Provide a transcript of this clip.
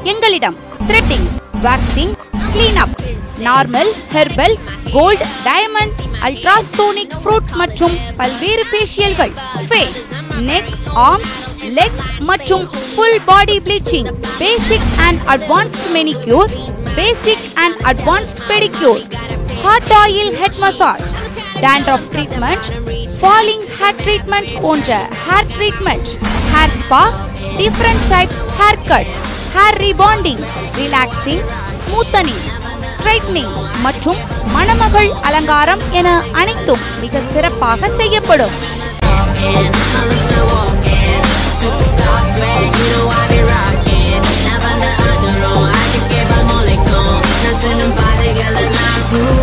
எங்களிடம் threading waxing cleanup normal herbal gold diamond ultrasonic fruit மற்றும் பல்வேறு ஃபேஷியல்கள் ஃபேஸ் நெக் ஆர்ம்ஸ் லெக்ஸ் மற்றும் full body bleaching basic and advanced manicure basic and advanced pedicure hot oil head massage dandruff treatment falling hair treatment போன்ற hair treatment hair spa different type hair cuts hair rebonding relaxing smoothening straightening மற்றும் மணமகள் அலங்காரம் என அனைத்தும் மிக சிறப்பாக செய்யப்படும் walking, my looks not walking. Superstar swag, you know I be rocking. Lavanda adoro, I could give a molecule. Dancing and party, girl, and I'm cool.